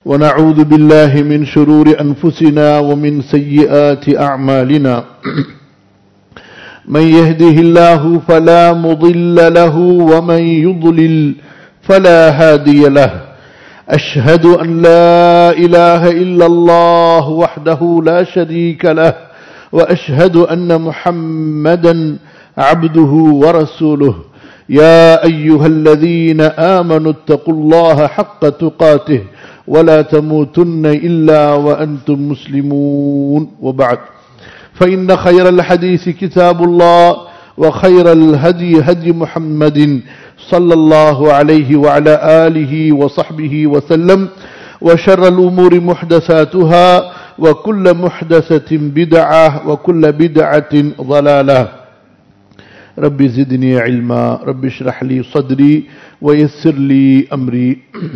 ونعوذ بالله من شرور أنفسنا ومن سيئات أعمالنا من يهده الله فلا مضل له ومن يضلل فلا هادي له أشهد أن لا إله إلا الله وحده لا شريك له وأشهد أن محمدا عبده ورسوله يا أيها الذين آمنوا اتقوا الله حق تقاته ولا تموتن إلا وأنتم مسلمون وبعد فإن خير الحديث كتاب الله وخير الهدي هدي محمد صلى الله عليه وعلى آله وصحبه وسلم وشر الأمور محدثاتها وكل محدثة بدعة وكل بدعة ضلالة رب زدني علما رب اشرح لي صدري ويسر لي أمري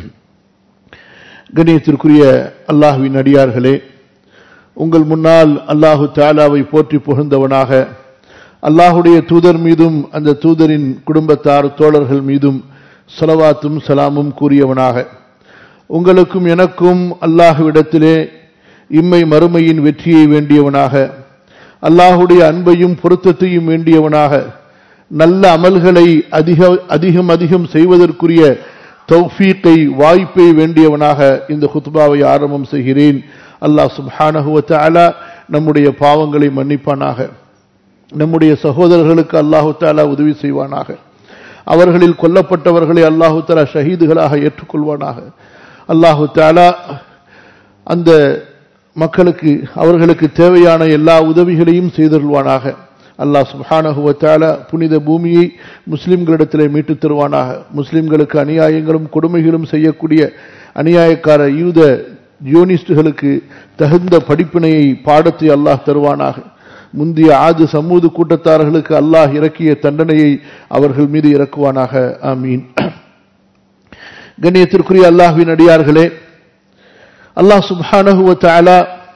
கணியத்திற்குரிய அல்லாஹுவின் அடியார்களே உங்கள் முன்னால் அல்லாஹு தாலாவை போற்றி புகழ்ந்தவனாக அல்லாஹுடைய தூதர் மீதும் அந்த தூதரின் குடும்பத்தார் தோழர்கள் மீதும் சலவாத்தும் சலாமும் கூறியவனாக உங்களுக்கும் எனக்கும் அல்லாஹுவிடத்திலே இம்மை மறுமையின் வெற்றியை வேண்டியவனாக அல்லாஹுடைய அன்பையும் பொருத்தத்தையும் வேண்டியவனாக நல்ல அமல்களை அதிக அதிகம் அதிகம் செய்வதற்குரிய தௌஃபீக்கை வாய்ப்பை வேண்டியவனாக இந்த குத்பாவை ஆரம்பம் செய்கிறேன் அல்லாஹ் சுப்ஹானஹுவ தாலா நம்முடைய பாவங்களை மன்னிப்பானாக நம்முடைய சகோதரர்களுக்கு அல்லாஹு தாலா உதவி செய்வானாக அவர்களில் கொல்லப்பட்டவர்களை அல்லாஹு தாலா ஷஹீதுகளாக ஏற்றுக்கொள்வானாக அல்லாஹு தாலா அந்த மக்களுக்கு அவர்களுக்கு தேவையான எல்லா உதவிகளையும் செய்தருள்வானாக அல்லாஹ் சுஹானஹுவத்தால புனித பூமியை முஸ்லிம்களிடத்திலே மீட்டு தருவானாக முஸ்லிம்களுக்கு அநியாயங்களும் கொடுமைகளும் செய்யக்கூடிய அநியாயக்கார யூத ஜியோனிஸ்டுகளுக்கு தகுந்த படிப்பினையை பாடத்தை அல்லாஹ் தருவானாக முந்தைய ஆது சமூது கூட்டத்தார்களுக்கு அல்லாஹ் இறக்கிய தண்டனையை அவர்கள் மீது இறக்குவானாக ஆமீன் கண்ணியத்திற்குரிய அல்லாஹுவின் அடியார்களே அல்லாஹ் சுபானகுவத்தாலா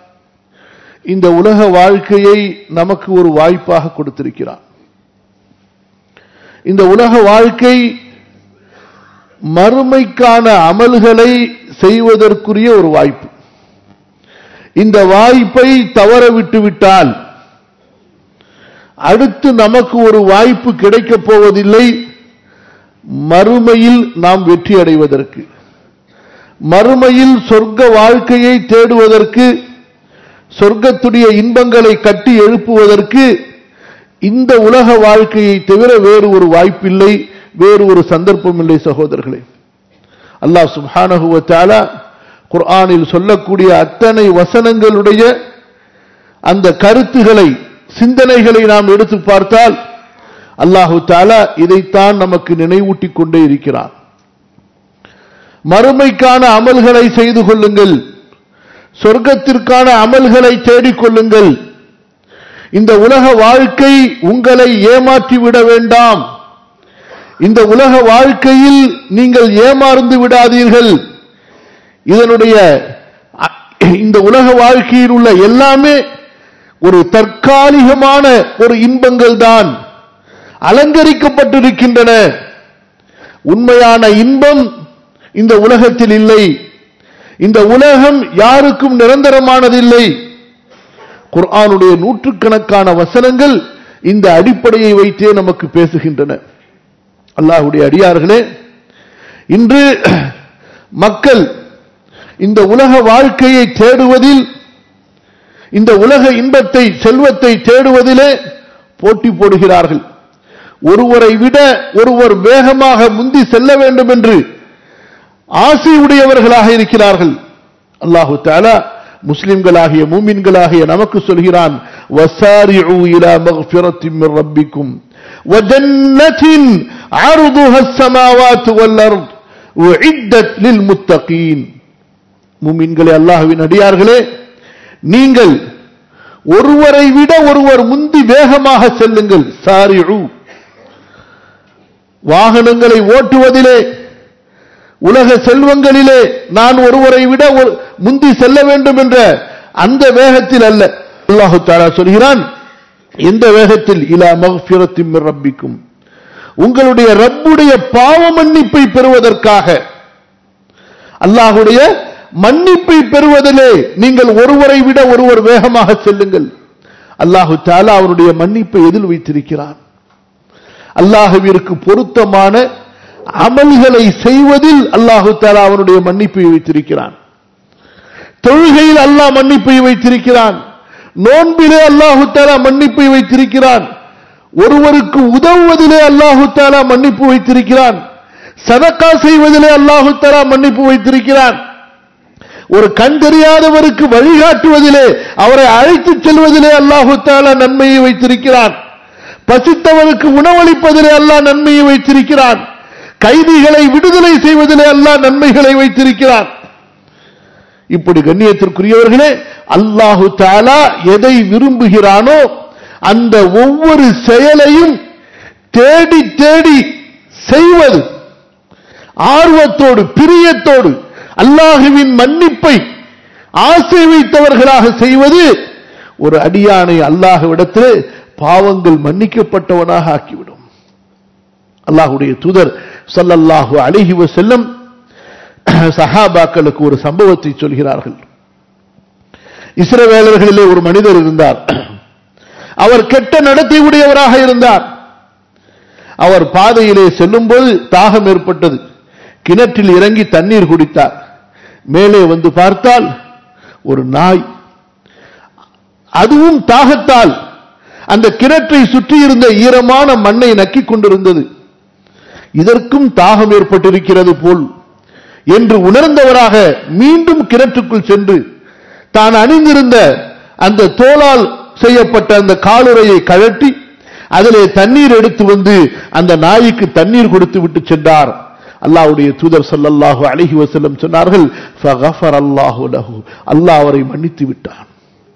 இந்த உலக வாழ்க்கையை நமக்கு ஒரு வாய்ப்பாக கொடுத்திருக்கிறான் இந்த உலக வாழ்க்கை மறுமைக்கான அமல்களை செய்வதற்குரிய ஒரு வாய்ப்பு இந்த வாய்ப்பை தவற விட்டு விட்டால் அடுத்து நமக்கு ஒரு வாய்ப்பு கிடைக்கப் போவதில்லை மறுமையில் நாம் வெற்றி அடைவதற்கு மறுமையில் சொர்க்க வாழ்க்கையை தேடுவதற்கு சொர்க்கத்துடைய இன்பங்களை கட்டி எழுப்புவதற்கு இந்த உலக வாழ்க்கையை தவிர வேறு ஒரு வாய்ப்பில்லை வேறு ஒரு சந்தர்ப்பம் இல்லை சகோதரர்களே அல்லாஹ் சுபானகுவத்தால குர்ஆனில் சொல்லக்கூடிய அத்தனை வசனங்களுடைய அந்த கருத்துகளை சிந்தனைகளை நாம் எடுத்து பார்த்தால் அல்லாஹு தாலா இதைத்தான் நமக்கு நினைவூட்டிக் கொண்டே இருக்கிறான் மறுமைக்கான அமல்களை செய்து கொள்ளுங்கள் சொர்க்கத்திற்கான அமல்களை தேடிக்கொள்ளுங்கள் இந்த உலக வாழ்க்கை உங்களை ஏமாற்றி விட வேண்டாம் இந்த உலக வாழ்க்கையில் நீங்கள் ஏமாறந்து விடாதீர்கள் இதனுடைய இந்த உலக வாழ்க்கையில் உள்ள எல்லாமே ஒரு தற்காலிகமான ஒரு இன்பங்கள் தான் அலங்கரிக்கப்பட்டிருக்கின்றன உண்மையான இன்பம் இந்த உலகத்தில் இல்லை இந்த உலகம் யாருக்கும் நிரந்தரமானதில்லை குர்ஆனுடைய நூற்றுக்கணக்கான வசனங்கள் இந்த அடிப்படையை வைத்தே நமக்கு பேசுகின்றன அல்லாஹுடைய அடியார்களே இன்று மக்கள் இந்த உலக வாழ்க்கையை தேடுவதில் இந்த உலக இன்பத்தை செல்வத்தை தேடுவதிலே போட்டி போடுகிறார்கள் ஒருவரை விட ஒருவர் வேகமாக முந்தி செல்ல வேண்டும் என்று ஆசை உடையவர்களாக இருக்கிறார்கள் அல்லாஹு தாலா முஸ்லிம்களாகிய மூமின்களாகிய நமக்கு சொல்கிறான் وَسَارِعُوا إِلَى مَغْفِرَةٍ مِّن رَّبِّكُمْ وَجَنَّةٍ عَرْضُهَا السَّمَاوَاتُ وَالْأَرْضُ أُعِدَّتْ لِلْمُتَّقِينَ மூமின்களே அல்லாஹ்வின் அடியார்களே நீங்கள் ஒருவரை விட ஒருவர் முந்தி வேகமாக செல்லுங்கள் சாரிஉ வாகனங்களை ஓட்டுவதிலே உலக செல்வங்களிலே நான் ஒருவரை விட முந்தி செல்ல வேண்டும் என்ற அந்த வேகத்தில் அல்ல அல்லாஹு தாலா சொல்கிறான் எந்த வேகத்தில் இலா மகபிரத்தின் ரப்பிக்கும் உங்களுடைய ரப்புடைய பாவ மன்னிப்பை பெறுவதற்காக அல்லாஹுடைய மன்னிப்பை பெறுவதிலே நீங்கள் ஒருவரை விட ஒருவர் வேகமாக செல்லுங்கள் அல்லாஹு தாலா அவருடைய மன்னிப்பை எதில் வைத்திருக்கிறான் அல்லாஹுவிற்கு பொருத்தமான அமல்களை செய்வதில் அல்லாஹு தாலா அவனுடைய மன்னிப்பை வைத்திருக்கிறான் தொழுகையில் அல்லாஹ் மன்னிப்பை வைத்திருக்கிறான் நோன்பிலே அல்லாஹு தாலா மன்னிப்பை வைத்திருக்கிறான் ஒருவருக்கு உதவுவதிலே அல்லாஹு தாலா மன்னிப்பு வைத்திருக்கிறான் சதக்கா செய்வதிலே அல்லாஹு தாலா மன்னிப்பு வைத்திருக்கிறான் ஒரு கண் தெரியாதவருக்கு வழிகாட்டுவதிலே அவரை அழைத்துச் செல்வதிலே அல்லாஹு தாலா நன்மையை வைத்திருக்கிறான் பசித்தவருக்கு உணவளிப்பதிலே அல்லாஹ் நன்மையை வைத்திருக்கிறான் கைதிகளை விடுதலை செய்வதிலே அல்லாஹ் நன்மைகளை வைத்திருக்கிறான் இப்படி கண்ணியத்திற்குரியவர்களே அல்லாஹு தாலா எதை விரும்புகிறானோ அந்த ஒவ்வொரு செயலையும் தேடி தேடி செய்வது ஆர்வத்தோடு பிரியத்தோடு அல்லாஹுவின் மன்னிப்பை ஆசை வைத்தவர்களாக செய்வது ஒரு அடியானை அல்லாஹுவிடத்திலே பாவங்கள் மன்னிக்கப்பட்டவனாக ஆக்கிவிடும் அல்லாஹுடைய தூதர் சல்லல்லாஹு அழகி செல்லம் சஹாபாக்களுக்கு ஒரு சம்பவத்தை சொல்கிறார்கள் இஸ்ரவேலர்களிலே ஒரு மனிதர் இருந்தார் அவர் கெட்ட நடத்தை உடையவராக இருந்தார் அவர் பாதையிலே செல்லும்போது தாகம் ஏற்பட்டது கிணற்றில் இறங்கி தண்ணீர் குடித்தார் மேலே வந்து பார்த்தால் ஒரு நாய் அதுவும் தாகத்தால் அந்த கிணற்றை சுற்றியிருந்த ஈரமான மண்ணை நக்கிக் கொண்டிருந்தது இதற்கும் தாகம் ஏற்பட்டிருக்கிறது போல் என்று உணர்ந்தவராக மீண்டும் கிணற்றுக்குள் சென்று தான் அணிந்திருந்த அந்த தோளால் செய்யப்பட்ட அந்த காலுறையை கழட்டி அதிலே தண்ணீர் எடுத்து வந்து அந்த நாய்க்கு தண்ணீர் கொடுத்து விட்டு சென்றார் அல்லாஹ்வுடைய தூதர் ஸல்லல்லாஹு அலைஹி வஸல்லம் சொன்னார்கள் ஃபகஃபர் அல்லாஹு லஹு அல்லாஹ் அவரை மன்னித்து விட்டான்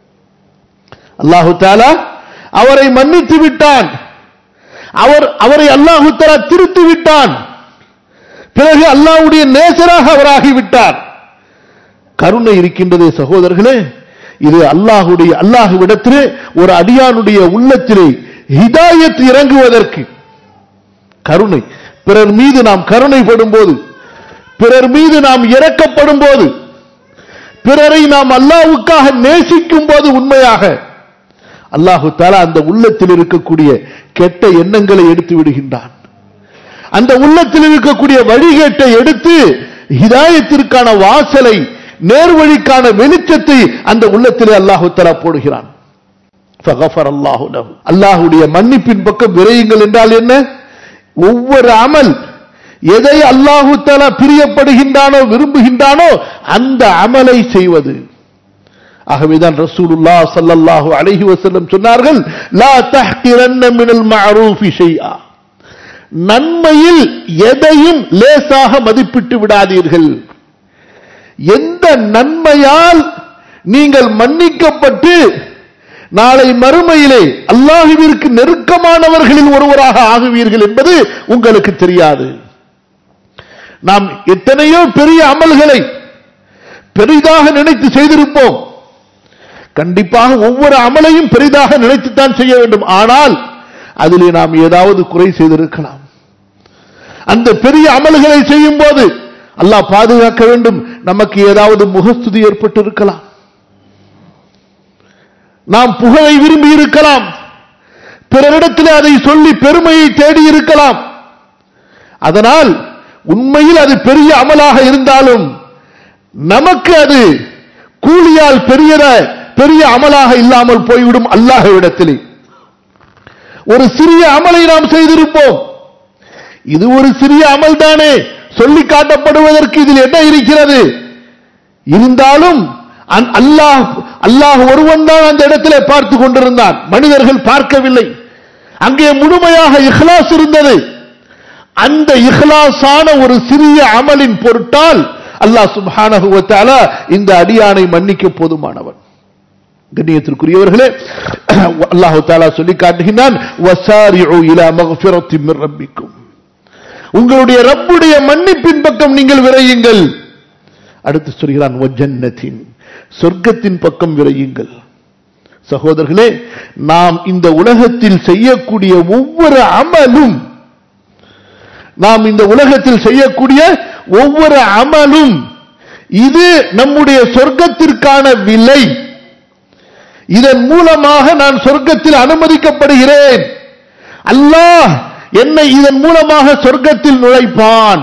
அல்லாஹு தஆலா அவரை மன்னித்து விட்டான் அவர் அவரை அல்லாஹு தஆலா திருத்தி விட்டான் பிறகு அல்லாஹ்வுடைய நேசராக அவராகிவிட்டார் கருணை இருக்கின்றதே சகோதரர்களே இது அல்லாஹுடைய அல்லாஹுவிடத்திலே ஒரு அடியானுடைய உள்ளத்திலே ஹிதாயத் இறங்குவதற்கு கருணை பிறர் மீது நாம் கருணைப்படும் போது பிறர் மீது நாம் இறக்கப்படும் போது பிறரை நாம் அல்லாஹ்வுக்காக நேசிக்கும் போது உண்மையாக அல்லாஹு தாலா அந்த உள்ளத்தில் இருக்கக்கூடிய கெட்ட எண்ணங்களை எடுத்து விடுகின்றான் அந்த உள்ளத்தில் இருக்கக்கூடிய வழிகேட்டை எடுத்து ஹிதாயத்திற்கான வாசலை நேர்வழிக்கான வெளிச்சத்தை அந்த உள்ளத்திலே அல்லாஹு தலா போடுகிறான் அல்லாஹுடைய மன்னிப்பின் பக்கம் விரையுங்கள் என்றால் என்ன ஒவ்வொரு அமல் எதை அல்லாஹு தலா பிரியப்படுகின்றானோ விரும்புகின்றானோ அந்த அமலை செய்வது ஆகவேதான் ரசூலுல்லா ஸல்லல்லாஹு அலைஹி வஸல்லம் சொன்னார்கள் லா தஹ்கிரன்ன மினல் மஅரூஃபி ஷைஆ நன்மையில் எதையும் லேசாக மதிப்பிட்டு விடாதீர்கள் எந்த நன்மையால் நீங்கள் மன்னிக்கப்பட்டு நாளை மறுமையிலே அல்லாஹுவிற்கு நெருக்கமானவர்களில் ஒருவராக ஆகுவீர்கள் என்பது உங்களுக்கு தெரியாது நாம் எத்தனையோ பெரிய அமல்களை பெரிதாக நினைத்து செய்திருப்போம் கண்டிப்பாக ஒவ்வொரு அமலையும் பெரிதாக நினைத்துத்தான் செய்ய வேண்டும் ஆனால் அதிலே நாம் ஏதாவது குறை செய்திருக்கலாம் அந்த பெரிய அமல்களை செய்யும் போது அல்லாஹ் பாதுகாக்க வேண்டும் நமக்கு ஏதாவது முகஸ்துதி ஏற்பட்டு இருக்கலாம் நாம் புகழை விரும்பி இருக்கலாம் பிறரிடத்தில் அதை சொல்லி பெருமையை தேடி இருக்கலாம் அதனால் உண்மையில் அது பெரிய அமலாக இருந்தாலும் நமக்கு அது கூலியால் பெரியத பெரிய அமலாக இல்லாமல் போய்விடும் அல்லாஹ்விடத்திலே ஒரு சிறிய அமலை நாம் செய்திருப்போம் இது ஒரு சிறிய அமல் தானே சொல்லி காட்டப்படுவதற்கு இதில் என்ன இருக்கிறது இருந்தாலும் அல்லாஹ் அல்லாஹ் ஒருவன் தான் அந்த இடத்திலே பார்த்து கொண்டிருந்தான் மனிதர்கள் பார்க்கவில்லை அங்கே முழுமையாக இஹ்லாஸ் இருந்தது அந்த இஹ்லாஸான ஒரு சிறிய அமலின் பொருட்டால் அல்லாஹ் சுப்ஹானஹு வ தஆலா இந்த அடியானை மன்னிக்க போதுமானவன் கண்ணியத்திற்குரியவர்களே அல்லாஹு தாலா சொல்லி காட்டுகின்றான் வசாரிஉ இலா மக்ஃபிரத்தின் மின் ரப்பிக்கும் உங்களுடைய ரப்புடைய மன்னிப்பின் பக்கம் நீங்கள் விரையுங்கள் அடுத்து சொல்கிறான் வஜன்னத்தின் சொர்க்கத்தின் பக்கம் விரையுங்கள் சகோதரர்களே நாம் இந்த உலகத்தில் செய்யக்கூடிய ஒவ்வொரு அமலும் நாம் இந்த உலகத்தில் செய்யக்கூடிய ஒவ்வொரு அமலும் இது நம்முடைய சொர்க்கத்திற்கான விலை இதன் மூலமாக நான் சொர்க்கத்தில் அனுமதிக்கப்படுகிறேன் அல்லாஹ் என்னை இதன் மூலமாக சொர்க்கத்தில் நுழைப்பான்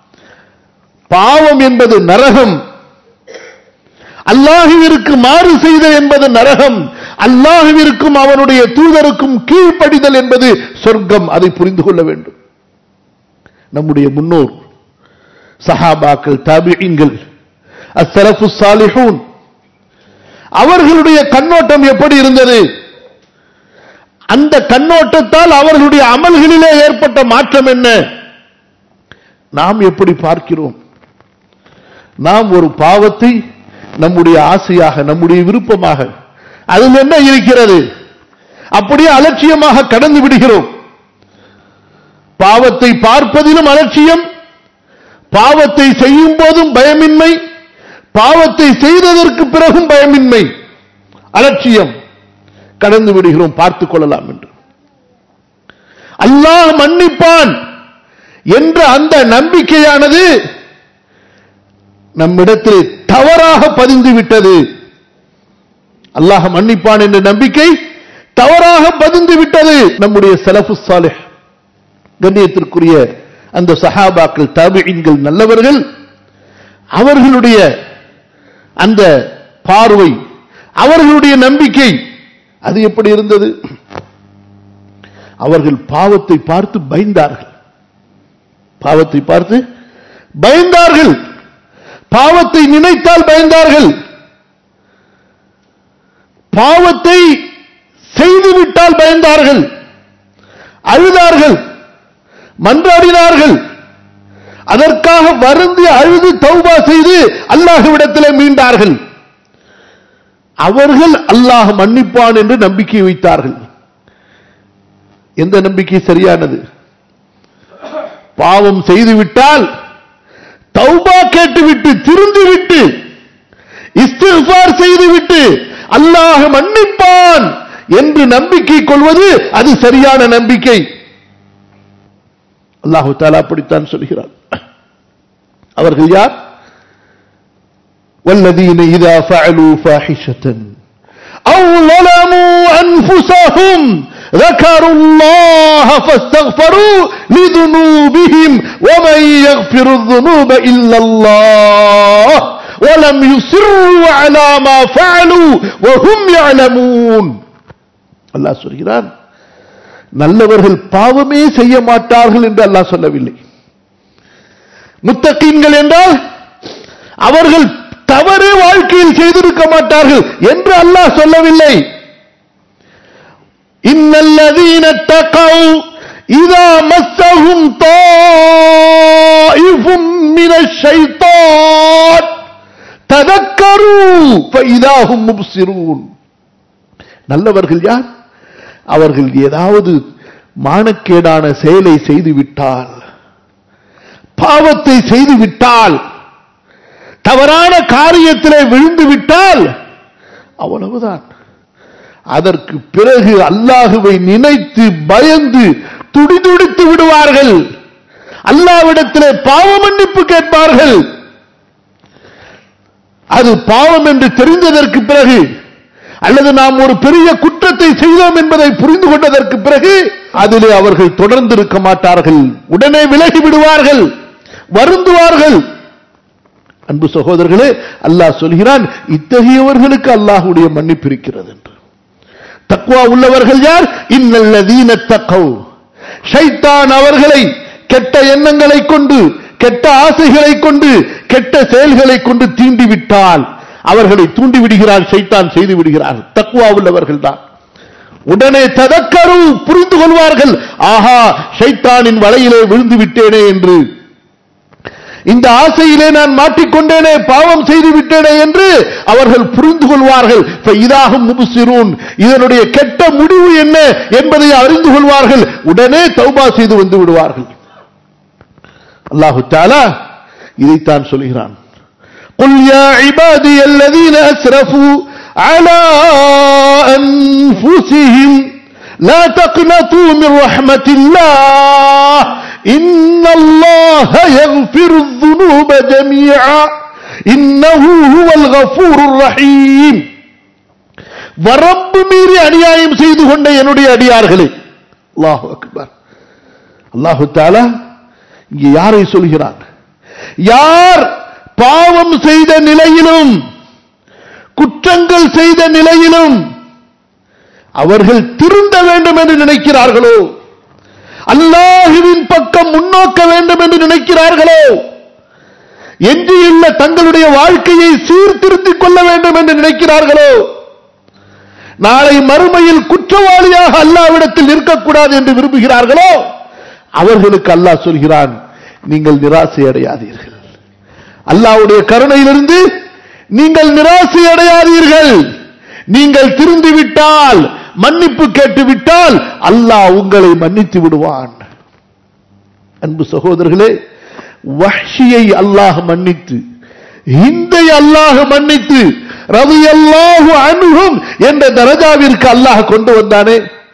பாவம் என்பது நரகம் அல்லாஹுவிற்கு மாறு செய்தல் என்பது நரகம் அல்லாஹுவிற்கும் அவனுடைய தூதருக்கும் கீழ்ப்படிதல் என்பது சொர்க்கம் அதை புரிந்து கொள்ள வேண்டும் நம்முடைய முன்னோர் சஹாபாக்கள் தாபியங்கள் அஸ்ஸலஃபு சாலிஹூன் அவர்களுடைய கண்ணோட்டம் எப்படி இருந்தது அந்த கண்ணோட்டத்தால் அவர்களுடைய அமல்களிலே ஏற்பட்ட மாற்றம் என்ன நாம் எப்படி பார்க்கிறோம் நாம் ஒரு பாவத்தை நம்முடைய ஆசையாக நம்முடைய விருப்பமாக அதில் என்ன இருக்கிறது அப்படியே அலட்சியமாக கடந்து விடுகிறோம் பாவத்தை பார்ப்பதிலும் அலட்சியம் பாவத்தை செய்யும் போதும் பயமின்மை பாவத்தை செய்ததற்கு பிறகும் பயமின்மை அலட்சியம் கடந்து விடுகிறோம் பார்த்துக் கொள்ளலாம் என்று அல்லாஹ் மன்னிப்பான் என்ற அந்த நம்பிக்கையானது நம்மிடத்தில் தவறாக பதிந்து விட்டது அல்லாஹ் மன்னிப்பான் என்ற நம்பிக்கை தவறாக பதிந்து விட்டது நம்முடைய செலஃபு சாலிஹ் கண்ணியத்திற்குரிய அந்த சஹாபாக்கள் தாபியின்கள் நல்லவர்கள் அவர்களுடைய அந்த பார்வை அவர்களுடைய நம்பிக்கை அது எப்படி இருந்தது அவர்கள் பாவத்தை பார்த்து பயந்தார்கள் பாவத்தை பார்த்து பயந்தார்கள் பாவத்தை நினைத்தால் பயந்தார்கள் பாவத்தை செய்துவிட்டால் பயந்தார்கள் அழுதார்கள் மன்றாடினார்கள் அதற்காக வருந்தி அழுது தௌபா செய்து அல்லாஹ்விடத்தில் மீண்டார்கள் அவர்கள் அல்லாஹ் மன்னிப்பான் என்று நம்பிக்கை வைத்தார்கள் எந்த நம்பிக்கை சரியானது பாவம் செய்துவிட்டால் தௌபா கேட்டுவிட்டு திருந்திவிட்டு இஸ்திஃபார் செய்துவிட்டு அல்லாஹ் மன்னிப்பான் என்று நம்பிக்கை கொள்வது அது சரியான நம்பிக்கை அல்லாஹு தாலா அப்படித்தான் சொல்கிறார் அவர்கள் யார் والذين إذا فعلوا فاحشة أو ظلموا أنفسهم ذكروا الله فاستغفروا لذنوبهم ومن يغفر الذنوب إلا الله ولم يصروا على ما فعلوا وهم يعلمون الله சொல்கிறான் நல்லவர்கள் பாவமே செய்ய மாட்டார்கள் என்று அல்லாஹ் சொல்லவில்லை முத்தகீன்கள் என்றால் அவர்கள் தவறு வாழ்க்கையில் செய்திருக்க மாட்டார்கள் என்று அல்லாஹ் சொல்லவில்லை இன்னல்லதீன தகவ் இதா மஸ்ஸஹும் தாயிஃபும் மினஷ் ஷைத்தான் ததக்கரு ஃபைதாஹும் முப்சிரூன் நல்லவர்கள் யார் அவர்கள் ஏதாவது மானக்கேடான செயலை செய்துவிட்டால் பாவத்தை செய்துவிட்டால் தவறான காரியத்திலே விழுந்து விட்டால் அவ்வளவுதான் அதற்கு பிறகு அல்லாஹுவை நினைத்து பயந்து துடிதுடித்து விடுவார்கள் அல்லாவிடத்திலே பாவ மன்னிப்பு கேட்பார்கள் அது பாவம் என்று தெரிந்ததற்கு பிறகு அல்லது நாம் ஒரு பெரிய குற்றத்தை செய்தோம் என்பதை புரிந்து கொண்டதற்கு பிறகு அதிலே அவர்கள் தொடர்ந்து இருக்க மாட்டார்கள் உடனே விலகி விடுவார்கள் வருந்துவார்கள் அன்பு சகோதரர்களே அல்லாஹ் சொல்கிறான் இத்தகையவர்களுக்கு அல்லாஹுடைய மன்னிப்பு இருக்கிறது என்று தக்குவா உள்ளவர்கள் யார் இன்னல்லதீன தக்கவ் ஷைத்தான் அவர்களை கெட்ட எண்ணங்களை கொண்டு கெட்ட ஆசைகளை கொண்டு கெட்ட செயல்களை கொண்டு தீண்டி விட்டால் அவர்களை தூண்டி விடுகிறார் ஷைத்தான் செய்து விடுகிறார் தக்குவா உள்ளவர்கள் தான் உடனே ததக்கரு புரிந்து கொள்வார்கள் ஆஹா ஷைத்தானின் வலையிலே விழுந்து விட்டேனே என்று இந்த ஆசையிலே நான் மாட்டிக்கொண்டேனே பாவம் செய்து விட்டேனே என்று அவர்கள் புரிந்து கொள்வார்கள் இதாகும் முபுசிரூன் இதனுடைய கெட்ட முடிவு என்ன என்பதை அறிந்து கொள்வார்கள் உடனே தௌபா செய்து வந்து விடுவார்கள் அல்லாஹு தாலா இதைத்தான் சொல்கிறான் قل يا عبادي الذين أسرفوا على أنفسهم لا تقنطوا من رحمة الله إن الله يغفر الذنوب جميعا இன்னஹு ஹுவல் கஃபூருர் ரஹீம் வரம்பு மீறி அநியாயம் செய்து கொண்ட என்னுடைய அடியார்களே அல்லாஹு அக்பர் அல்லாஹு தாலா இங்கே யாரை சொல்கிறான் யார் பாவம் செய்த நிலையிலும் குற்றங்கள் செய்த நிலையிலும் அவர்கள் திருந்த வேண்டும் என்று நினைக்கிறார்களோ அல்லாஹுவின் பக்கம் முன்னோக்க வேண்டும் என்று நினைக்கிறார்களோ எஞ்சியுள்ள தங்களுடைய வாழ்க்கையை சீர்திருத்திக் கொள்ள வேண்டும் என்று நினைக்கிறார்களோ நாளை மறுமையில் குற்றவாளியாக அல்லாவிடத்தில் இருக்கக்கூடாது என்று விரும்புகிறார்களோ அவர்களுக்கு அல்லாஹ் சொல்கிறான் நீங்கள் நிராசை அடையாதீர்கள் அல்லாவுடைய கருணையிலிருந்து நீங்கள் நிராசை அடையாதீர்கள் நீங்கள் திருந்திவிட்டால் மன்னிப்பு கேட்டுவிட்டால் அல்லாஹ் உங்களை மன்னித்து விடுவான் அன்பு சகோதரர்களே வஹ்ஷியை அல்லாஹ் மன்னித்து ஹிந்தை அல்லாஹ் மன்னித்து ரவி அல்லாஹு அணுகும் என்ற தரஜாவிற்கு அல்லாஹ் கொண்டு வந்தானே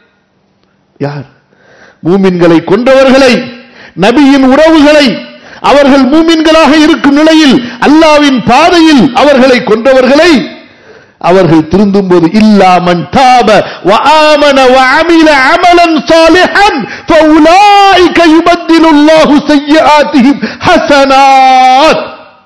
யார் மூமின்களை கொன்றவர்களை நபியின் உறவுகளை அவர்கள் மூமின்களாக இருக்கும் நிலையில் அல்லாவின் பாதையில் அவர்களை கொன்றவர்களை அவர்கள் திருந்தும் போது இல்லாமன் தாப وآمن وعمل عملا صالحا فأولئك يبدل الله سيئاتهم حسنات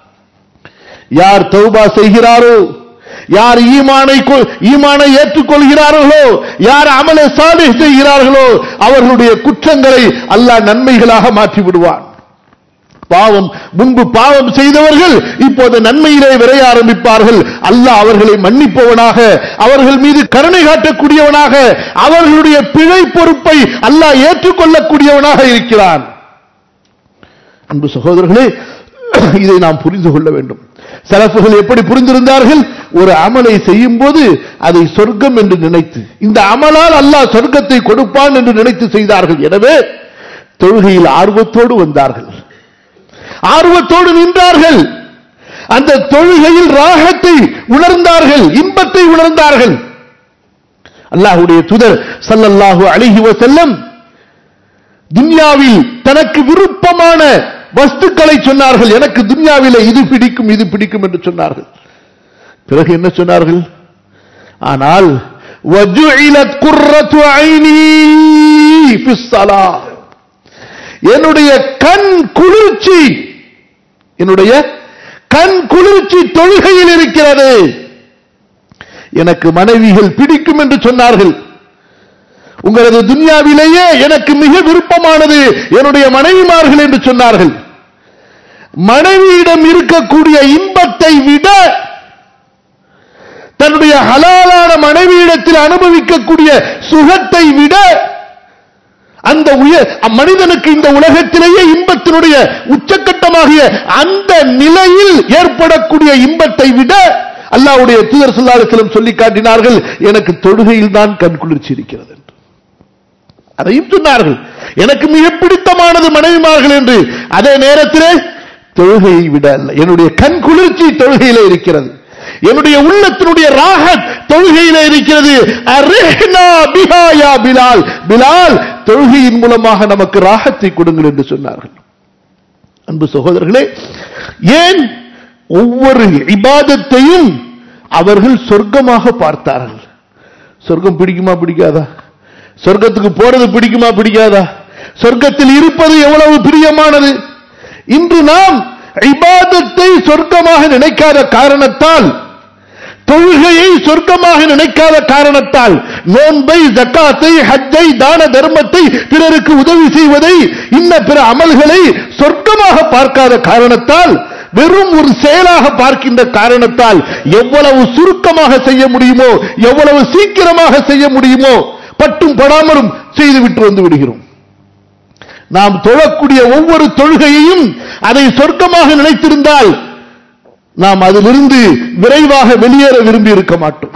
யார் தௌபா செய்கிறாரோ யார் ஈமானை ஈமானை ஏற்றுக்கொள்கிறார்களோ யார் அமல சாலை செய்கிறார்களோ அவர்களுடைய குற்றங்களை அல்லாஹ் நன்மைகளாக மாற்றி விடுவான் பாவம் முன்பு பாவம் செய்தவர்கள் இப்போது நன்மையிலே விரைய ஆரம்பிப்பார்கள் அல்லாஹ் அவர்களை மன்னிப்பவனாக அவர்கள் மீது கருணை காட்டக்கூடியவனாக அவர்களுடைய பிழை பொறுப்பை அல்லாஹ் ஏற்றுக்கொள்ளக்கூடியவனாக இருக்கிறான் அன்பு சகோதரர்களே இதை நாம் புரிந்து கொள்ள வேண்டும் சலப்புகள் எப்படி புரிந்திருந்தார்கள் ஒரு அமலை செய்யும் போது அதை சொர்க்கம் என்று நினைத்து இந்த அமலால் அல்லாஹ் சொர்க்கத்தை கொடுப்பான் என்று நினைத்து செய்தார்கள் எனவே தொழுகையில் ஆர்வத்தோடு வந்தார்கள் ஆர்வத்தோடு நின்றார்கள் அந்த தொழுகையில் ராகத்தை உணர்ந்தார்கள் இன்பத்தை உணர்ந்தார்கள் அல்லாஹுடைய துதர் சல்லல்லாஹு அழகி செல்லம் துன்யாவில் தனக்கு விருப்பமான வஸ்துக்களை சொன்னார்கள் எனக்கு துன்யாவிலே இது பிடிக்கும் இது பிடிக்கும் என்று சொன்னார்கள் பிறகு என்ன சொன்னார்கள் ஆனால் என்னுடைய கண் குளிர்ச்சி என்னுடைய கண் குளிர்ச்சி தொழுகையில் இருக்கிறது எனக்கு மனைவிகள் பிடிக்கும் என்று சொன்னார்கள் உங்களது துன்யாவிலேயே எனக்கு மிக விருப்பமானது என்னுடைய மனைவிமார்கள் என்று சொன்னார்கள் மனைவியிடம் இருக்கக்கூடிய இன்பத்தை விட தன்னுடைய ஹலாலான மனைவியிடத்தில் அனுபவிக்கக்கூடிய சுகத்தை விட அந்த உயர் மனிதனுக்கு இந்த உலகத்திலேயே இன்பத்தினுடைய உச்சக்கட்டமாகிய அந்த நிலையில் ஏற்படக்கூடிய இன்பத்தை விட அல்லாவுடைய தூதர் சொல்லாரத்திலும் சொல்லி காட்டினார்கள் எனக்கு தொழுகையில் தான் கண் குளிர்ச்சி இருக்கிறது என்று அதையும் சொன்னார்கள் எனக்கு மிக பிடித்தமானது மனைவிமார்கள் என்று அதே நேரத்திலே தொழுகையை விட அல்ல என்னுடைய கண் குளிர்ச்சி தொழுகையிலே இருக்கிறது என்னுடைய உள்ளத்தினுடைய ராகத் தொழுகையிலே இருக்கிறது பிலால் பிலால் தொழுகையின் மூலமாக நமக்கு ராகத்தை கொடுங்கள் என்று சொன்னார்கள் அன்பு சகோதரர்களே ஏன் ஒவ்வொரு இபாதத்தையும் அவர்கள் சொர்க்கமாக பார்த்தார்கள் சொர்க்கம் பிடிக்குமா பிடிக்காதா சொர்க்கத்துக்கு போறது பிடிக்குமா பிடிக்காதா சொர்க்கத்தில் இருப்பது எவ்வளவு பிரியமானது இன்று நாம் இபாதத்தை சொர்க்கமாக நினைக்காத காரணத்தால் தொழுகையை சொர்க்கமாக நினைக்காத காரணத்தால் நோன்பை ஜக்காத்தை ஹஜ்ஜை தான தர்மத்தை பிறருக்கு உதவி செய்வதை இன்ன பிற அமல்களை சொர்க்கமாக பார்க்காத காரணத்தால் வெறும் ஒரு செயலாக பார்க்கின்ற காரணத்தால் எவ்வளவு சுருக்கமாக செய்ய முடியுமோ எவ்வளவு சீக்கிரமாக செய்ய முடியுமோ பட்டும் படாமலும் செய்துவிட்டு வந்து விடுகிறோம் நாம் தொழக்கூடிய ஒவ்வொரு தொழுகையையும் அதை சொர்க்கமாக நினைத்திருந்தால் நாம் அதிலிருந்து விரைவாக வெளியேற விரும்பி இருக்க மாட்டோம்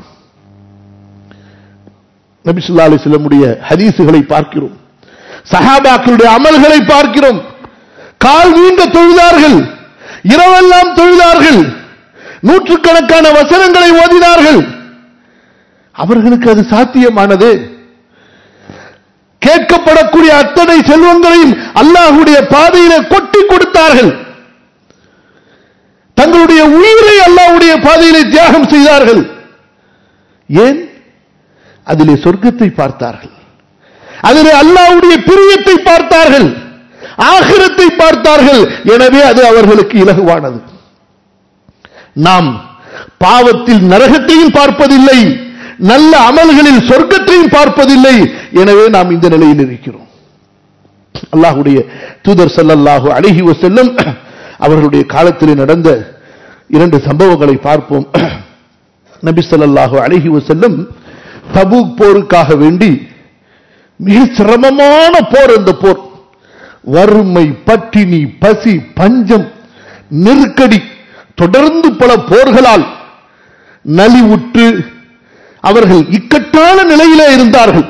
நபிசுல்லா அலிஸ்லமுடைய ஹதீசுகளை பார்க்கிறோம் சஹாபாக்களுடைய அமல்களை பார்க்கிறோம் கால் நீண்ட தொழுதார்கள் இரவெல்லாம் தொழுதார்கள் நூற்றுக்கணக்கான வசனங்களை ஓதினார்கள் அவர்களுக்கு அது சாத்தியமானது கேட்கப்படக்கூடிய அத்தனை செல்வங்களையும் அல்லாஹுடைய பாதையில கொட்டி கொடுத்தார்கள் தங்களுடைய உயிரை அல்லாஹ்வுடைய பாதையிலே தியாகம் செய்தார்கள் ஏன் அதிலே சொர்க்கத்தை பார்த்தார்கள் அதிலே அல்லாஹ்வுடைய பிரியத்தை பார்த்தார்கள் ஆகிரத்தை பார்த்தார்கள் எனவே அது அவர்களுக்கு இலகுவானது நாம் பாவத்தில் நரகத்தையும் பார்ப்பதில்லை நல்ல அமல்களில் சொர்க்கத்தையும் பார்ப்பதில்லை எனவே நாம் இந்த நிலையில் இருக்கிறோம் அல்லாஹுடைய தூதர் ஸல்லல்லாஹு அலைஹி வஸல்லம் அவர்களுடைய காலத்தில் நடந்த இரண்டு சம்பவங்களை பார்ப்போம் நபி ஸல்லல்லாஹு அலைஹி வஸல்லம் தபூக் போருக்காக வேண்டி மிக சிரமமான போர் அந்த போர் வறுமை பட்டினி பசி பஞ்சம் நெருக்கடி தொடர்ந்து பல போர்களால் நலிவுற்று அவர்கள் இக்கட்டான நிலையிலே இருந்தார்கள்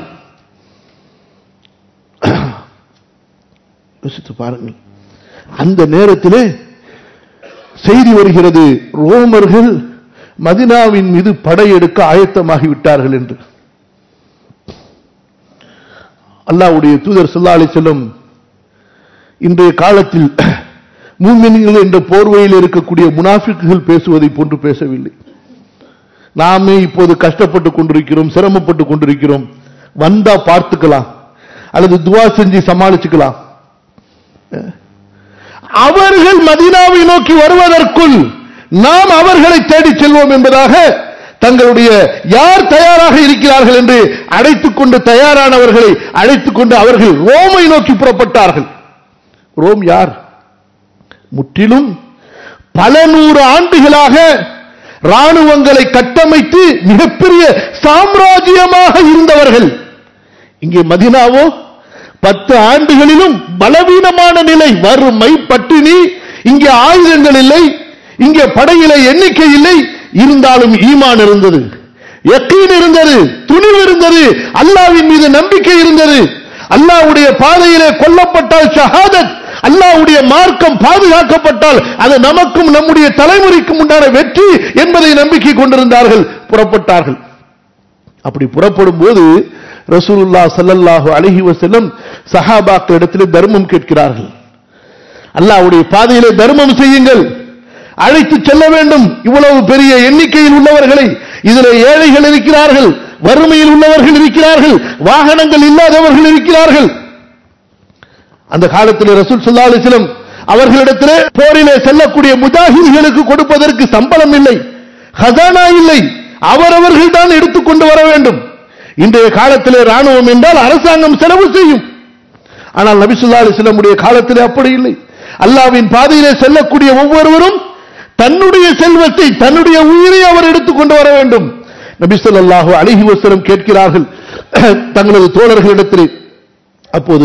யோசித்து பாருங்கள் அந்த நேரத்திலே செய்தி வருகிறது ரோமர்கள் மதினாவின் மீது படையெடுக்க ஆயத்தமாகி விட்டார்கள் என்று அல்லாஹ்வுடைய தூதர் ஸல்லல்லாஹு அலைஹி வஸல்லம் இன்றைய காலத்தில் மூமின்கள் என்ற போர்வையில் இருக்கக்கூடிய முனாஃபிக்குகள் பேசுவதை போன்று பேசவில்லை நாமே இப்போது கஷ்டப்பட்டு கொண்டிருக்கிறோம் சிரமப்பட்டு கொண்டிருக்கிறோம் வந்தா பார்த்துக்கலாம் அல்லது துவா செஞ்சு சமாளிச்சுக்கலாம் அவர்கள் மதீனாவை நோக்கி வருவதற்குள் நாம் அவர்களை தேடிச் செல்வோம் என்பதாக தங்களுடைய யார் தயாராக இருக்கிறார்கள் என்று அழைத்துக் கொண்டு தயாரானவர்களை அழைத்துக் கொண்டு அவர்கள் ரோமை நோக்கி புறப்பட்டார்கள் ரோம் யார் முற்றிலும் பல நூறு ஆண்டுகளாக ராணுவங்களை கட்டமைத்து மிகப்பெரிய சாம்ராஜ்யமாக இருந்தவர்கள் இங்கே மதினாவோ பத்து ஆண்டுகளிலும் பலவீனமான நிலை வறுமை பட்டினி இங்கே ஆயுதங்கள் இல்லை இங்கே படையில எண்ணிக்கை இல்லை இருந்தாலும் ஈமான் இருந்தது யக்கீன் இருந்தது துணிவு இருந்தது அல்லாவின் மீது நம்பிக்கை இருந்தது அல்லாவுடைய பாதையிலே கொல்லப்பட்டால் ஷஹாதத் அல்லாவுடைய மார்க்கம் பாதுகாக்கப்பட்டால் அது நமக்கும் நம்முடைய தலைமுறைக்கும் உண்டான வெற்றி என்பதை நம்பிக்கை கொண்டிருந்தார்கள் புறப்பட்டார்கள் அப்படி புறப்படும் போது ரசூலுல்லா ஸல்லல்லாஹு அலைஹி வஸல்லம் சஹாபாக்கள் இடத்திலே தர்மம் கேட்கிறார்கள் அல்லாஹ்வுடைய பாதையிலே தர்மம் செய்யுங்கள் அழைத்து செல்ல வேண்டும் இவ்வளவு பெரிய எண்ணிக்கையில் உள்ளவர்களை இதில் ஏழைகள் இருக்கிறார்கள் வறுமையில் உள்ளவர்கள் இருக்கிறார்கள் வாகனங்கள் இல்லாதவர்கள் இருக்கிறார்கள் அந்த காலத்தில் ரசூல் ஸல்லல்லாஹு அலைஹி வஸல்லம் அவர்களிடத்திலே போரிலே செல்லக்கூடிய முஜாஹிதுகளுக்கு கொடுப்பதற்கு சம்பளம் இல்லை ஹசானா இல்லை அவரவர்கள் தான் எடுத்துக்கொண்டு வர வேண்டும் இன்றைய காலத்திலே ராணுவம் என்றால் அரசாங்கம் செலவு செய்யும் ஆனால் நபி ஸல்லல்லாஹு அலைஹி வஸல்லமுடைய காலத்திலே அப்படி இல்லை அல்லாஹ்வின் பாதையிலே செல்லக்கூடிய ஒவ்வொருவரும் தன்னுடைய செல்வத்தை தன்னுடைய உயிரை அவர் எடுத்துக்கொண்டு வர வேண்டும் நபி ஸல்லல்லாஹு அலைஹி வஸல்லம் கேட்கிறார்கள் தங்களது தோழர்களிடத்திலே அப்போது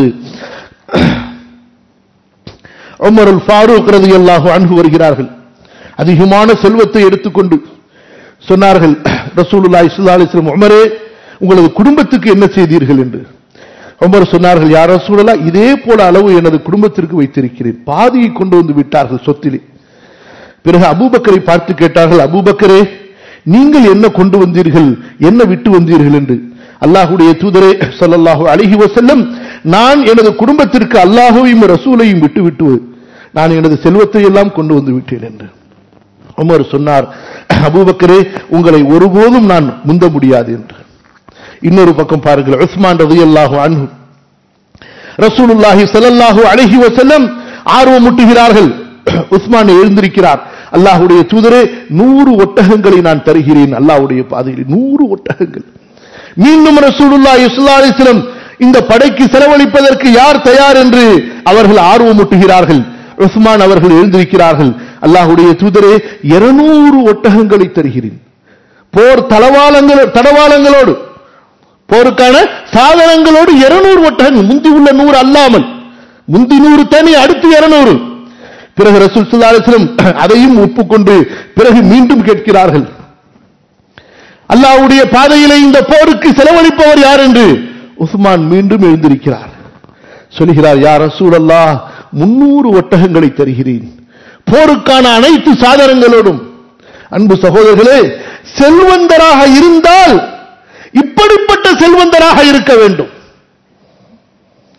உமருல் ஃபாரூக் ரலியல்லாஹு அன்ஹு வருகிறார்கள் அதிகமான செல்வத்தை எடுத்துக்கொண்டு சொன்னார்கள் ரசூலுல்லாஹி ஸல்லல்லாஹு அலைஹி வஸல்லம் உமரே உங்களது குடும்பத்துக்கு என்ன செய்தீர்கள் என்று உமர் சொன்னார்கள் யார் ரசூலல்லா இதே போல அளவு எனது குடும்பத்திற்கு வைத்திருக்கிறேன் பாதியை கொண்டு வந்து விட்டார்கள் சொத்திலே பிறகு அபூபக்கரை பார்த்து கேட்டார்கள் அபூபக்கரே நீங்கள் என்ன கொண்டு வந்தீர்கள் என்ன விட்டு வந்தீர்கள் என்று அல்லாஹுடைய தூதரே ஸல்லல்லாஹு அலைஹி வஸல்லம் நான் எனது குடும்பத்திற்கு அல்லாஹுவையும் ரசூலையும் விட்டு விட்டு நான் எனது செல்வத்தை எல்லாம் கொண்டு வந்து விட்டேன் என்று உமர் சொன்னார் அபூபக்கரே உங்களை ஒருபோதும் நான் முந்த முடியாது என்று இன்னொரு பக்கம் பாருங்கள் உஸ்மான் ரலியல்லாஹு அன்ஹு ரசூலுல்லாஹி ஸல்லல்லாஹு அலைஹி வஸல்லம் ஆர்வமூட்டுகிறார்கள் உஸ்மான் எழுந்திருக்கிறார் அல்லாஹ்வுடைய தூதரே நூறு ஒட்டகங்களை நான் தருகிறேன் அல்லாஹ்வுடைய பாதையில் நூறு ஒட்டகங்கள் மீண்டும் ரசூலுல்லாஹி ஸல்லல்லாஹு அலைஹி வஸல்லம் இந்த படைக்கு செலவழிப்பதற்கு யார் தயார் என்று அவர்கள் ஆர்வமூட்டுகிறார்கள் உஸ்மான் அவர்கள் எழுந்திருக்கிறார்கள் அல்லாஹ்வுடைய தூதரே 200 ஒட்டகங்களை தருகிறேன் போர் தளவாளங்கள் தடவாளங்களோடு போருக்கான சாதனங்களோடு 200 ஒட்டகங்கள் முந்தி உள்ள நூறு அல்லாமல் முந்தி நூறு தனி அடுத்து 200 பிறகு ரசூல் ஸல்லல்லாஹு அலைஹி வஸல்லம் அதையும் ஒப்புக்கொண்டு பிறகு மீண்டும் கேட்கிறார்கள் அல்லாஹ்வுடைய பாதையிலே இந்த போருக்கு செலவழிப்பவர் யார் என்று உஸ்மான் மீண்டும் எழுந்திருக்கிறார் சொல்கிறார் யார் ரசூல் அல்லாஹ் முன்னூறு ஒட்டகங்களை தருகிறேன் போருக்கான அனைத்து சாதனங்களோடும் அன்பு சகோதரர்களே செல்வந்தராக இருந்தால் இப்படிப்பட்ட செல்வந்தராக இருக்க வேண்டும்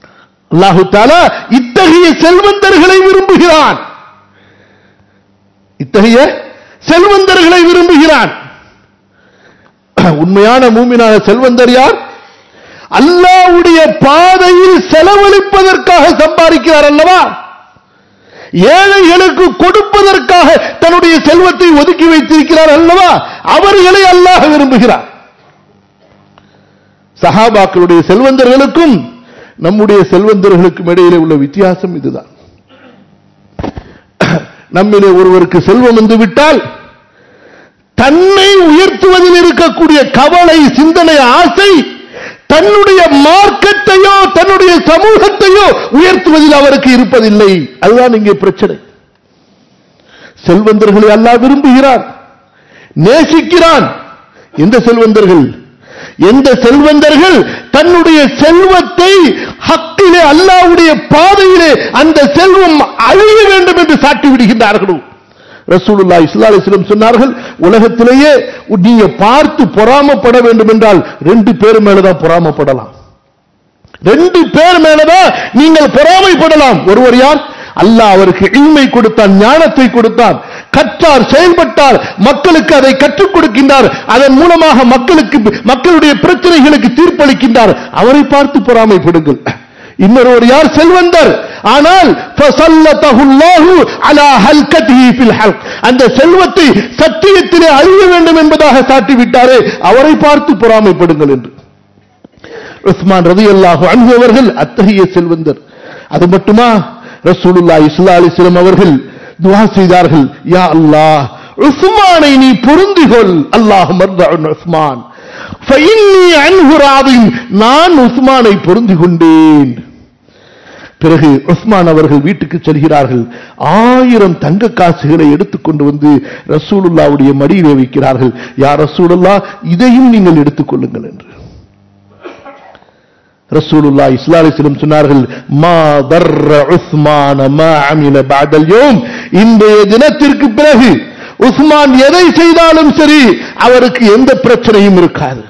அல்லாஹு தாலா இத்தகைய செல்வந்தர்களை விரும்புகிறான் இத்தகைய செல்வந்தர்களை விரும்புகிறான் உண்மையான மூமினான செல்வந்தர் யார் அல்லாவுடைய பாதையில் செலவழிப்பதற்காக சம்பாதிக்கிறார் அல்லவா ஏழைகளுக்கு கொடுப்பதற்காக தன்னுடைய செல்வத்தை ஒதுக்கி வைத்திருக்கிறார் அல்லவா அவர்களை அல்லாஹ் விரும்புகிறார் சஹாபாக்களுடைய செல்வந்தர்களுக்கும் நம்முடைய செல்வந்தர்களுக்கும் இடையிலே உள்ள வித்தியாசம் இதுதான் நம்மிலே ஒருவருக்கு செல்வம் வந்து விட்டால் தன்னை உயர்த்துவதில் இருக்கக்கூடிய கவலை சிந்தனை ஆசை தன்னுடைய மார்க்கத்தையோ தன்னுடைய சமூகத்தையோ உயர்த்துவதில் அவருக்கு இருப்பதில்லை அதுதான் இங்கே பிரச்சனை செல்வந்தர்களை அல்லாஹ் விரும்புகிறான் நேசிக்கிறான் எந்த செல்வந்தர்கள் எந்த செல்வந்தர்கள் தன்னுடைய செல்வத்தை ஹக்கிலே அல்லாவுடைய பாதையிலே அந்த செல்வம் அழிய வேண்டும் என்று சாட்டி விடுகின்றார்களோ ரசூலுல்லா இஸ்லாலிஸ்லம் சொன்னார்கள் உலகத்திலேயே நீங்க பார்த்து பொறாமப்பட வேண்டும் என்றால் ரெண்டு பேர் மேலதான் பொறாமப்படலாம் ரெண்டு பேர் மேலதான் நீங்கள் பொறாமைப்படலாம் ஒருவர் யார் அல்லாஹ் அவருக்கு இன்மை கொடுத்தான் ஞானத்தை கொடுத்தான் கற்றார் செயல்பட்டார் மக்களுக்கு அதை கற்றுக் கொடுக்கின்றார் அதன் மூலமாக மக்களுக்கு மக்களுடைய பிரச்சனைகளுக்கு தீர்ப்பளிக்கின்றார் அவரை பார்த்து பொறாமைப்படுங்கள் இன்னொருவர் யார் செல்வந்தர் ஆனால் அந்த செல்வத்தை சத்தியத்திலே அழிய வேண்டும் என்பதாக சாட்டிவிட்டாரே அவரை பார்த்து பொறாமைப்படுங்கள் என்று உஸ்மான் ரதி அல்லாஹு அன்பவர்கள் அத்தகைய செல்வந்தர் அது மட்டுமா ரசூலுல்லா இஸ்லா அலிஸ்லம் அவர்கள் துவா செய்தார்கள் யா அல்லாஹ் உஸ்மானை நீ பொருந்திகொள் அல்லாஹ் உஸ்மான் நான் உஸ்மானை பொருந்தி கொண்டேன் பிறகு உஸ்மான் அவர்கள் வீட்டுக்கு செல்கிறார்கள் ஆயிரம் தங்க காசுகளை எடுத்துக்கொண்டு வந்து ரசூலுல்லாவுடைய மடியிலே வைக்கிறார்கள் யார் ரசூலுல்லா இதையும் நீங்கள் எடுத்துக்கொள்ளுங்கள் என்று ரசூலுல்லா இஸ்லாலிஸ்லம் சொன்னார்கள் மா தர்ர உஸ்மான மா அமில பாதல் யோம் இன்றைய தினத்திற்கு பிறகு உஸ்மான் எதை செய்தாலும் சரி அவருக்கு எந்த பிரச்சனையும் இருக்காது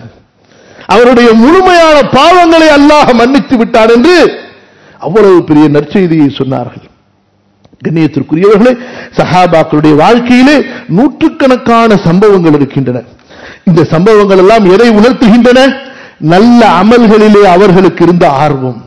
அவருடைய முழுமையான பாவங்களை அல்லாஹ் மன்னித்து விட்டார் என்று அவ்வளவு பெரிய நற்செய்தியை சொன்னார்கள் கண்ணியத்திற்குரியவர்களே சஹாபாக்களுடைய வாழ்க்கையிலே நூற்றுக்கணக்கான சம்பவங்கள் இருக்கின்றன இந்த சம்பவங்கள் எல்லாம் எதை உணர்த்துகின்றன நல்ல அமல்களிலே அவர்களுக்கு இருந்த ஆர்வம்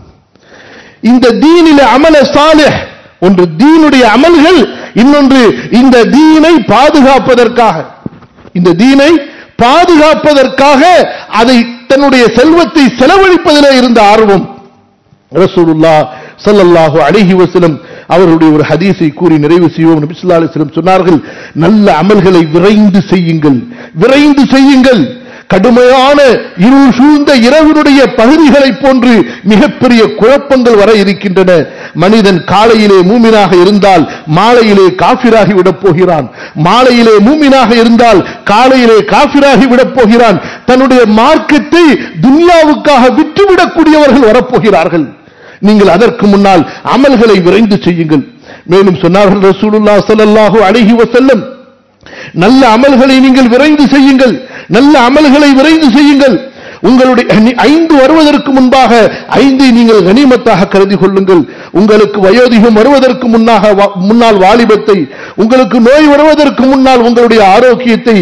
இந்த தீனிலே அமல சாலே ஒன்று தீனுடைய அமல்கள் இன்னொன்று இந்த தீனை பாதுகாப்பதற்காக இந்த தீனை பாதுகாப்பதற்காக அதை தன்னுடைய செல்வத்தை செலவழிப்பதிலே இருந்த ஆர்வம் ரசூலுல்லா சல்லல்லாஹு அலைஹி வஸல்லம் அவருடைய ஒரு ஹதீஸை கூறி நிறைவு செய்வோம் நபி ஸல்லல்லாஹு அலைஹி வஸல்லம் சொன்னார்கள் நல்ல அமல்களை விரைந்து செய்யுங்கள் விரைந்து செய்யுங்கள் கடுமையான இருள் சூழ்ந்த இரவினுடைய பகுதிகளைப் போன்று மிகப்பெரிய குழப்பங்கள் வர இருக்கின்றன மனிதன் காலையிலே மூமினாக இருந்தால் மாலையிலே காபிராகி விடப் போகிறான் மாலையிலே மூமினாக இருந்தால் காலையிலே காபிராகி விடப் போகிறான் தன்னுடைய மார்க்கத்தை துன்யாவுக்காக விட்டுவிடக்கூடியவர்கள் வரப்போகிறார்கள் நீங்கள் அதற்கு முன்னால் அமல்களை விரைந்து செய்யுங்கள் மேலும் சொன்னார்கள் ரசூலுல்லா ஸல்லல்லாஹு அலைஹி வஸல்லம் நல்ல அமல்களை நீங்கள் விரைந்து செய்யுங்கள் நல்ல அமல்களை விரைந்து செய்யுங்கள் உங்களுடைய ஐந்து வருவதற்கு முன்பாக ஐந்தை நீங்கள் கனிமத்தாக கருதி கொள்ளுங்கள் உங்களுக்கு வயோதிகம் வருவதற்கு முன்னாக முன்னால் வாலிபத்தை உங்களுக்கு நோய் வருவதற்கு முன்னால் உங்களுடைய ஆரோக்கியத்தை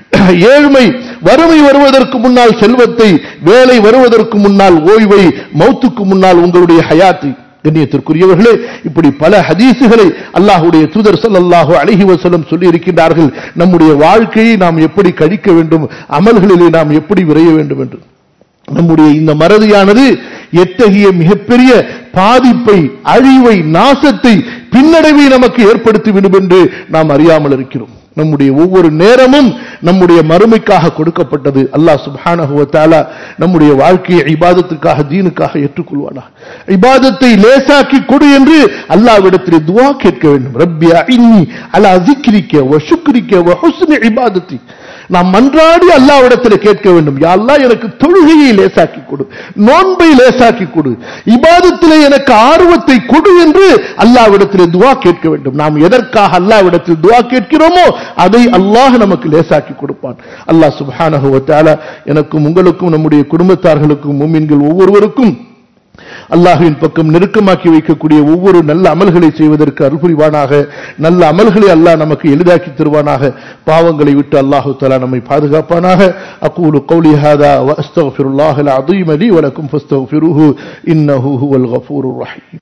ஏழ்மை வறுமை வருவதற்கு முன்னால் செல்வத்தை வேலை வருவதற்கு முன்னால் ஓய்வை மௌத்துக்கு முன்னால் உங்களுடைய ஹயாத்தை கண்ணியத்திற்குரியவர்களே இப்படி பல ஹதீசுகளை அல்லாஹுடைய தூதர் சல்லாஹூ அழகி வசலம் சொல்லி இருக்கின்றார்கள் நம்முடைய வாழ்க்கையை நாம் எப்படி கழிக்க வேண்டும் அமல்களிலே நாம் எப்படி விரைய வேண்டும் என்று நம்முடைய இந்த மறதியானது எத்தகைய மிகப்பெரிய பாதிப்பை அழிவை நாசத்தை பின்னடைவை நமக்கு ஏற்படுத்திவிடும் என்று நாம் அறியாமல் இருக்கிறோம் நம்முடைய ஒவ்வொரு நேரமும் நம்முடைய மறுமைக்காக கொடுக்கப்பட்டது அல்லாஹ் சுபானகுவத்தாலா நம்முடைய வாழ்க்கையை இபாதத்துக்காக தீனுக்காக ஏற்றுக்கொள்வானா இபாதத்தை லேசாக்கி கொடு என்று அல்லாவிடத்தில் துவா கேட்க வேண்டும் ரப்பியா இன்னி அலா ஜிக்ரிக்க வ சுக்ரிக்க வ ஹுஸ்னி இபாதத்தி நாம் மன்றாடி அல்லாவிடத்தில் கேட்க வேண்டும் யாழ்லா எனக்கு தொழுகையை லேசாக்கி கொடு நோன்பை லேசாக்கி கொடு இபாதத்திலே எனக்கு ஆர்வத்தை கொடு என்று அல்லாவிடத்தில் துவா கேட்க வேண்டும் நாம் எதற்காக அல்லாவிடத்தில் துவா கேட்கிறோமோ அதை அல்லாஹ் நமக்கு லேசாக்கி கொடுப்பான் அல்லாஹ் சுபானகுவத்தால எனக்கும் உங்களுக்கும் நம்முடைய குடும்பத்தார்களுக்கும் மூமின்கள் ஒவ்வொருவருக்கும் அல்லாஹுவின் பக்கம் நெருக்கமாக்கி வைக்கக்கூடிய ஒவ்வொரு நல்ல அமல்களை செய்வதற்கு அருள் புரிவானாக நல்ல அமல்களை அல்லாஹ் நமக்கு எளிதாக்கி தருவானாக பாவங்களை விட்டு அல்லாஹு தலா நம்மை பாதுகாப்பானாக அக்கூலு கௌலி ஹாதா வ அஸ்தக்ஃபிருல்லாஹல் அதீம் லி வலக்கும் ஃபஸ்தக்ஃபிருஹு இன்னஹு ஹுவல் கஃபூருர் ரஹீம்